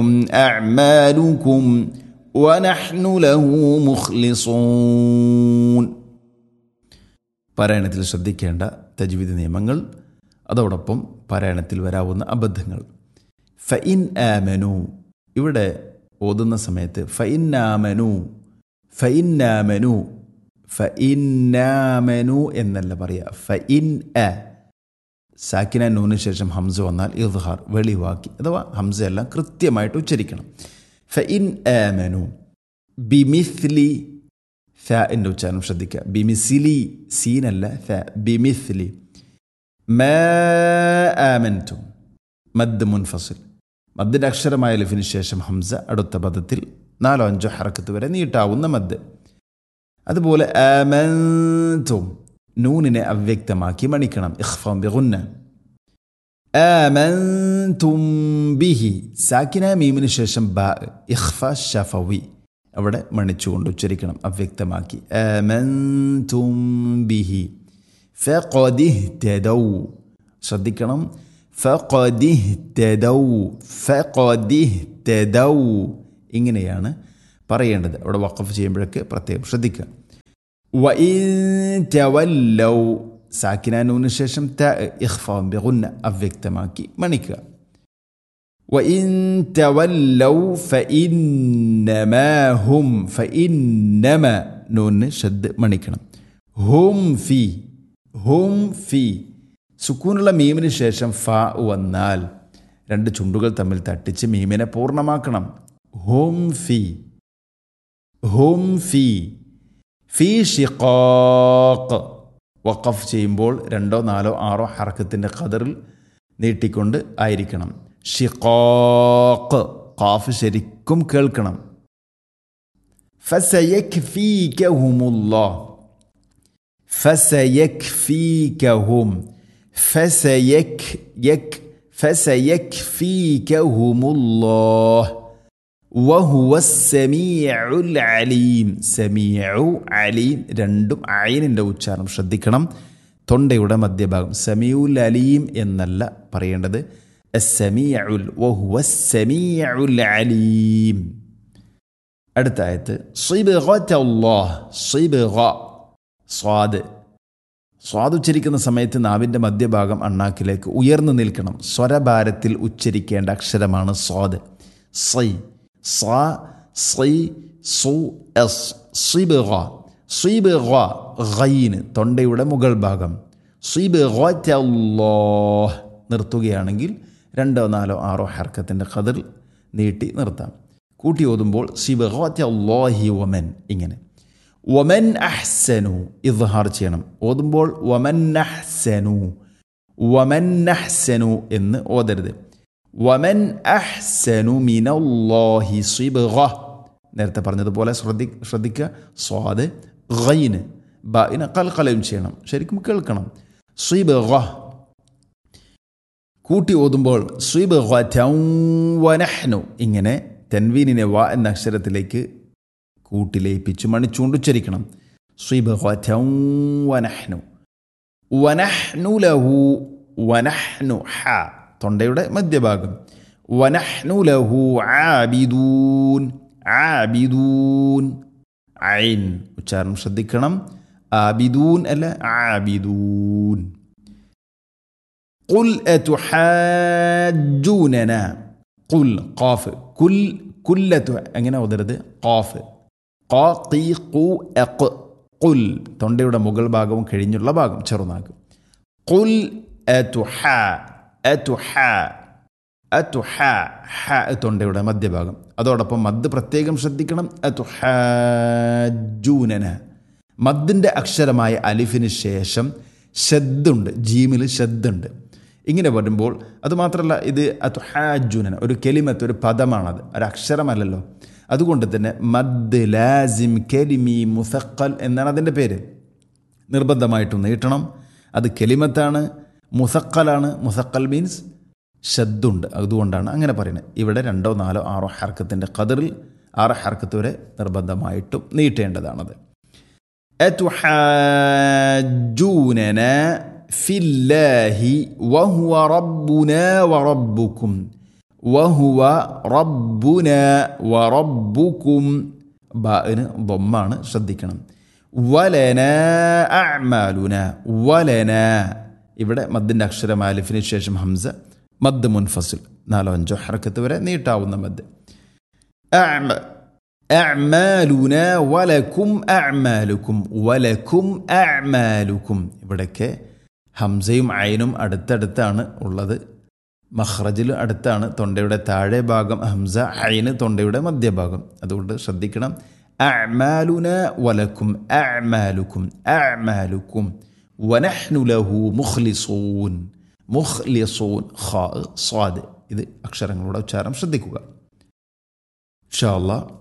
أعمالكم ونحن له مخلصون പാരായണത്തിൽ ശ്രദ്ധിക്കേണ്ട തജ്വീദ് നിയമങ്ങൾ അതോടൊപ്പം പാരായണത്തിൽ വരാവുന്ന അബദ്ധങ്ങൾ ഫഇൻ ആമനു ഇവിടെ ഓതുന്ന സമയത്ത് ഫഇൻ ആമനു ഫഇൻ ആമനു ഫഇന്നാമനു എന്നല്ല പറയുക ഫഇൻ അ സാക്കിന നൂന് ശേഷം ഹംസ വന്നാൽ ഇദ്ഹാർ വെളിവാക്കി അഥവാ ഹംസ എല്ലാം കൃത്യമായിട്ട് ഉച്ചരിക്കണം ഫഇൻ ആമനു ബിമിസ്ലി ഫ എൻ്റെ ഉച്ചാരണം ശ്രദ്ധിക്കുക ബിമിസിലി സീനല്ല ഫ ബിമിസ്ലി മാ ആമൻതും മദ് മുൻഫസിൽ മദ്ദിൻ്റെ അക്ഷരമായ ലിഫിന് ശേഷം ഹംസ അടുത്ത പദത്തിൽ നാലോ അഞ്ചോ ഹറക്കത്ത് വരെ നീട്ടാവുന്ന മദ് അതുപോലെ ആമൻതും നൂനിനെ അവ്യക്തമാക്കി മണിക്കണം ഇഖ്ഫാം ബിഗുന്ന ആമൻതും ബിഹി സാക്കിന മീമിന് ശേഷം ബ ഇഖ്ഫ ഷഫവി അവിടെ മണിച്ചുകൊണ്ട് ഉച്ചരിക്കണം അവ്യക്തമാക്കി ആമൻതും ബിഹി ഫഖദിഹ്തദൗ ശ്രദ്ധിക്കണം ഫഖദിഹ്തദൗ ഫഖദിഹ്തദൗ ഇങ്ങനെയാണ് പറയേണ്ടത് അവിടെ വഖഫ് ചെയ്യുമ്പോഴൊക്കെ പ്രത്യേകം ശ്രദ്ധിക്കുക വൈറ്റവല്ലൗ സാക്കിനാനൂന് ശേഷം ത ഇഖ്ഫാം ബിഗുന്ന അവ്യക്തമാക്കി മണിക്കുക وإن تولوا فإنما هم فإنما നൂന് ഷദ് മണിക്കണം ഹും ഫി ഹും ഫി സുക്കൂനുള്ള മീമിന് ശേഷം ഫ വന്നാൽ രണ്ട് ചുണ്ടുകൾ തമ്മിൽ തട്ടിച്ച് മീമിനെ പൂർണ്ണമാക്കണം ഹും ഫി ഹും ഫി ഫി ഷിഖാഖ് വഖഫ് ചെയ്യുമ്പോൾ രണ്ടോ നാലോ ആറോ ഹറക്കത്തിൻ്റെ ഖദറിൽ നീട്ടിക്കൊണ്ട് ആയിരിക്കണം ഷിഖാഖ് ഖാഫ് ശരിക്കും കേൾക്കണം ഫസയക്ഫീകഹുമുല്ലാഹ് ഫസയക്ഫീകഹും ഫസയക് യക് ഫസയക്ഫീകഹുമുല്ലാഹ് വഹുവ സമീഉൽ അലീം സമീഉ അലീം രണ്ടും അയിനിൻ്റെ ഉച്ചാരണം ശ്രദ്ധിക്കണം തൊണ്ടയുടെ മധ്യഭാഗം സമീഉൽ അലീം എന്നല്ല പറയേണ്ടത് അസമീഉൽ വഹുവ സമീഉൽ അലീം അടുത്ത ആയത്ത് സിബ്ഗത്തല്ലാഹ് സിബ്ഗ സ്വാദ് സ്വാദ് ഉച്ചരിക്കുന്ന സമയത്ത് നാവിൻ്റെ മധ്യഭാഗം അണ്ണാക്കിലേക്ക് ഉയർന്നു നിൽക്കണം സ്വരഭാരത്തിൽ ഉച്ചരിക്കേണ്ട അക്ഷരമാണ് സ്വാദ് സൈ സ സൈ സു എസ് സിബ്ഗ സിബ്ഗ ഗൈന് തൊണ്ടയുടെ മുകൾ ഭാഗം സിബ്ഗത്തല്ലാഹ് നിർത്തുകയാണെങ്കിൽ രണ്ടോ നാലോ ആറോ ഹർക്കത്തിൻ്റെ ഖദർ നീട്ടി നിർത്താം കൂട്ടി ഓതുമ്പോൾ സിബഹി വമൻ ഇങ്ങനെ വമൻ അഹ്സനു ഇദ്ഹാർ ചെയ്യണം ഓതുമ്പോൾ വമൻ അഹ്സനു വമൻ അഹ്സനു എന്ന് ഓതരുത് വമൻ അഹ്സനു മിനല്ലാഹി സിബഹ നേരത്തെ പറഞ്ഞതുപോലെ ശ്രദ്ധി ശ്രദ്ധിക്കുക സ്വാദ് ഗൈന് ബിനെ കൽക്കലയും ചെയ്യണം ശരിക്കും കേൾക്കണം സിബഹ കൂട്ടി ഓതുമ്പോൾ സ്വീബ് വനഹ്നു ഇങ്ങനെ തെൻവീനിനെ വ എന്ന അക്ഷരത്തിലേക്ക് കൂട്ടിലേപ്പിച്ച് മണിച്ചുകൊണ്ട് ഉച്ചരിക്കണം സ്വീബ് വനഹ്നു വനഹ്നു ലഹു വനഹ്നു ഹ തൊണ്ടയുടെ മധ്യഭാഗം വനഹ്നു ലഹു ആബിദൂൻ ആബിദൂൻ ഐൻ ഉച്ചാരണം ശ്രദ്ധിക്കണം ആബിദൂൻ അല്ല ആബിദൂൻ قل أتحاجوننا قل قاف كل كلة അങ്ങനെ ഓതരുത് ഖാഫ് ഖാ ഖീ ഖു അഖ് ഖുൽ തൊണ്ടയുടെ മുകൾ ഭാഗവും കഴിഞ്ഞുള്ള ഭാഗം ചെറുനാക്ക് ഖുൽ അതുഹ അതുഹ അതുഹ ഹ തൊണ്ടയുടെ മധ്യഭാഗം അതോടൊപ്പം മദ് പ്രത്യേകം ശ്രദ്ധിക്കണം അതുഹൂനന മദ്ദിൻ്റെ അക്ഷരമായ അലിഫിന് ശേഷം ഷദ്ദുണ്ട് ജീമിൽ ഷദ്ദുണ്ട് ഇങ്ങനെ വരുമ്പോൾ അതുമാത്രമല്ല ഇത് അതുഹാജുനൻ ഒരു കെലിമത്ത് ഒരു പദമാണത് ഒരു അക്ഷരമല്ലല്ലോ അതുകൊണ്ട് തന്നെ മദ് ലാസിം കെലിമി മുസക്കൽ എന്നാണ് അതിൻ്റെ പേര് നിർബന്ധമായിട്ടും നീട്ടണം അത് കെലിമത്താണ് മുസക്കലാണ് മുസക്കൽ മീൻസ് ഷദ്ദുണ്ട് അതുകൊണ്ടാണ് അങ്ങനെ പറയുന്നത് ഇവിടെ രണ്ടോ നാലോ ആറോ ഹർക്കത്തിൻ്റെ കതിറിൽ ആറ് ഹർക്കത്ത് വരെ നിർബന്ധമായിട്ടും നീട്ടേണ്ടതാണത് أتحاجوننا في الله وهو ربنا وربكم വഹുവ റബ്ബുന വറബ്ബുക്കും ബാന് ബൊമ്മാണ് ശ്രദ്ധിക്കണം വലന അഅ്മാലുന വലന ഇവിടെ മദ്ദിൻ്റെ അക്ഷരം ആലിഫിന് ശേഷം ഹംസ മദ് മുൻഫസിൽ നാലോ അഞ്ചോ ഹർക്കത്ത് വരെ നീട്ടാവുന്ന മദ് അഅ്മ അഅ്മാലുന വലക്കും അഅ്മാലുക്കും വലക്കും അഅ്മാലുക്കും ഇവിടൊക്കെ ഹംസയും അയനും അടുത്തടുത്താണ് ഉള്ളത് മഹ്റജിൽ അടുത്താണ് തൊണ്ടയുടെ താഴെ ഭാഗം ഹംസ അയിന് തൊണ്ടയുടെ മധ്യഭാഗം അതുകൊണ്ട് ശ്രദ്ധിക്കണം അഅ്മാലുന വലക്കും അഅ്മാലുക്കും അഅ്മാലുക്കും വനഹ്നു ലഹു മുഖ്ലിസൂൻ മുഖ്ലിസൂൻ ഖാ സ്വാദ് ഇത് അക്ഷരങ്ങളുടെ ഉച്ചാരണം ശ്രദ്ധിക്കുക ഇൻഷാ അല്ലാ